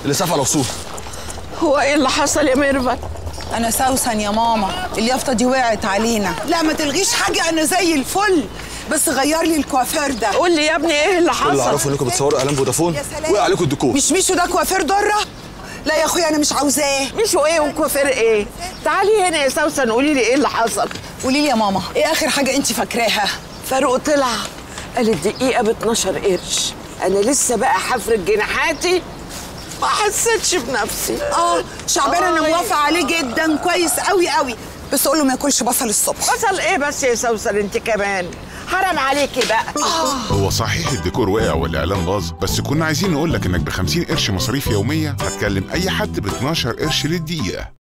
اللي سافع لوصول هو ايه اللي حصل يا ميرفت انا سوسن يا ماما اليافطه دي وقعت علينا لا ما تلغيش حاجه انا زي الفل بس غير لي الكوافير ده قول لي يا ابني ايه اللي كل اللي حصل اعرفه انكم بتصوروا اعلان فودافون يا سلام. وقع عليكم الديكور مش ميشو ده كوافير دره لا يا اخويا انا مش عاوزاه مش ايه وكوافير ايه تعالي هنا يا سوسن قولي لي ايه اللي حصل قولي لي يا ماما ايه اخر حاجه انت فاكراها فاروق طلع قال الدقيقه ب 12 قرش انا لسه بقى حفرك جناحاتي ما حسيتش بنفسي اه شعبان انا آه. موافقه عليه جدا كويس قوي قوي بس قول له ما ياكلش بصل الصبح حصل ايه بس يا سوسن انت كمان حرام عليكي بقى هو صحيح الديكور وقع والاعلان باظ بس كنا عايزين نقول لك انك ب 50 قرش مصاريف يوميه هتكلم اي حد ب 12 قرش للدقيقه